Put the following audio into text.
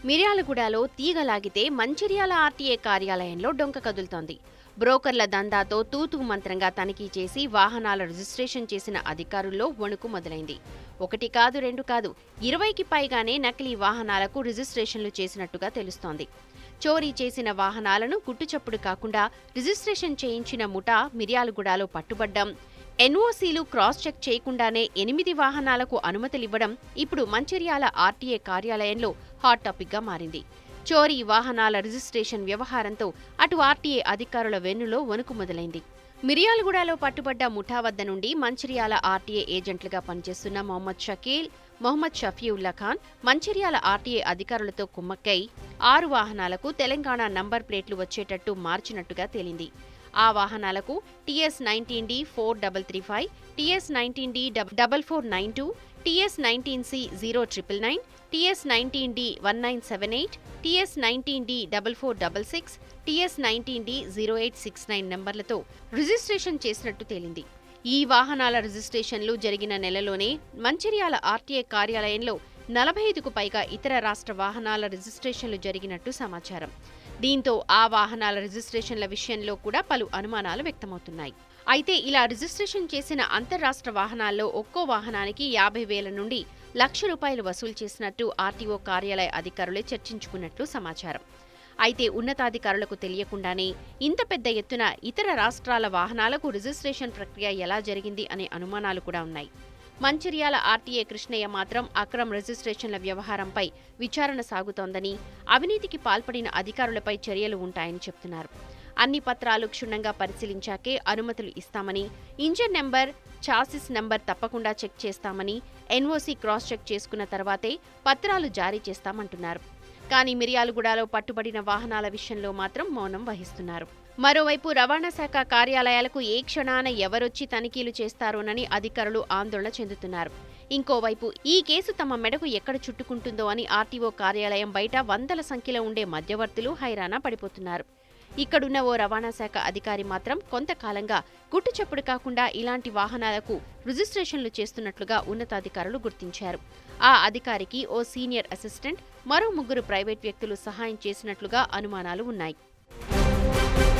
మిర్యాలగూడలో తీగలాగితే మంచిర్యాల ఆర్టీఏ కార్యాలయంలో డొంక కదులుతోంది బ్రోకర్ల దందాతో తూతు మంత్రంగా తనిఖీ చేసి వాహనాల రిజిస్ట్రేషన్ చేసిన అధికారుల్లో వణుకు మొదలైంది ఒకటి కాదు రెండు కాదు ఇరవైకి పైగానే నకిలీ వాహనాలకు రిజిస్ట్రేషన్లు చేసినట్టుగా తెలుస్తోంది చోరీ చేసిన వాహనాలను గుట్టుచప్పుడు కాకుండా రిజిస్ట్రేషన్ చేయించిన ముఠా మిర్యాలగూడలో పట్టుబడ్డం ఎన్ఓసీలు క్రాస్ చెక్ చేయకుండానే ఎనిమిది వాహనాలకు అనుమతులివ్వడం ఇప్పుడు మంచిర్యాల ఆర్టీఏ కార్యాలయంలో హాట్ టాపిక్గా మారింది చోరీ వాహనాల రిజిస్ట్రేషన్ వ్యవహారంతో అటు ఆర్టీఏ అధికారుల వెన్నులో వణుకు మొదలైంది మిర్యాలగూడలో పట్టుబడ్డ ముఠా వద్ద నుండి మంచిర్యాల ఆర్టీఏ ఏజెంట్లుగా పనిచేస్తున్న మొహమ్మద్ షకీల్ మొహమ్మద్ షఫీవుల్లా ఖాన్ మంచిర్యాల ఆర్టీఏ అధికారులతో కుమ్మక్కై ఆరు వాహనాలకు తెలంగాణ నంబర్ ప్లేట్లు వచ్చేటట్టు మార్చినట్టుగా తేలింది ఆ వాహనాలకు TS nineteen D four double three five TS nineteen D double four nine two TS nineteen C zero triple nine TS nineteen D one nine seven eight TS nineteen D double four double six TS nineteen D zero eight six nine నంబర్లతో registration చేసినట్టు తేలింది ఈ వాహనాల రిజిస్ట్రేషన్లు జరిగిన నెలలోనే Mancherial RTA కార్యాలయంలో నలభై ఐదుకు పైగా ఇతర రాష్ట్ర వాహనాల రిజిస్ట్రేషన్లు జరిగినట్టు సమాచారం దీంతో ఆ వాహనాల రిజిస్ట్రేషన్ల విషయంలో కూడా పలు అనుమానాలు వ్యక్తమవుతున్నాయి అయితే ఇలా రిజిస్ట్రేషన్ చేసిన అంతర్రాష్ట్ర వాహనాల్లో ఒక్కో వాహనానికి యాభై వేల నుండి లక్ష రూపాయలు వసూలు చేసినట్టు ఆర్టీఓ కార్యాలయ అధికారులే చర్చించుకున్నట్లు సమాచారం అయితే ఉన్నతాధికారులకు తెలియకుండానే ఇంత పెద్ద ఎత్తున ఇతర రాష్ట్రాల వాహనాలకు రిజిస్ట్రేషన్ ప్రక్రియ ఎలా జరిగింది అనే అనుమానాలు కూడా ఉన్నాయి మంచిర్యాల ఆర్టీఏ కృష్ణయ్య మాత్రం అక్రమ్ రిజిస్ట్రేషన్ల వ్యవహారంపై విచారణ సాగుతోందని అవినీతికి పాల్పడిన అధికారులపై చర్యలు ఉంటాయని చెప్తున్నారు అన్ని పత్రాలు క్షుణ్ణంగా పరిశీలించాకే అనుమతులు ఇస్తామని ఇంజన్ నెంబర్ చాసిస్ నెంబర్ తప్పకుండా చెక్ చేస్తామని ఎన్ఓసీ క్రాస్ చెక్ చేసుకున్న తర్వాతే పత్రాలు జారీ చేస్తామంటున్నారు కానీ మిర్యాలగూడలో పట్టుబడిన వాహనాల విషయంలో మాత్రం మౌనం వహిస్తున్నారు మరోవైపు రవాణా శాఖ కార్యాలయాలకు ఏ క్షణాన ఎవరొచ్చి తనిఖీలు చేస్తారోనని అధికారులు ఆందోళన చెందుతున్నారు ఇంకోవైపు ఈ కేసు తమ మెడకు ఎక్కడ చుట్టుకుంటుందో అని ఆర్టీఓ కార్యాలయం బయట వందల సంఖ్యలో ఉండే మధ్యవర్తులు హైరానా పడిపోతున్నారు ఇక్కడున్న ఓ రవాణా శాఖ అధికారి మాత్రం కొంతకాలంగా గుట్టుచప్పుడు కాకుండా ఇలాంటి వాహనాలకు రిజిస్ట్రేషన్లు చేస్తున్నట్లుగా ఉన్నతాధికారులు గుర్తించారు ఆ అధికారికి ఓ సీనియర్ అసిస్టెంట్ మరో ముగ్గురు ప్రైవేట్ వ్యక్తులు సహాయం చేసినట్లుగా అనుమానాలు ఉన్నాయి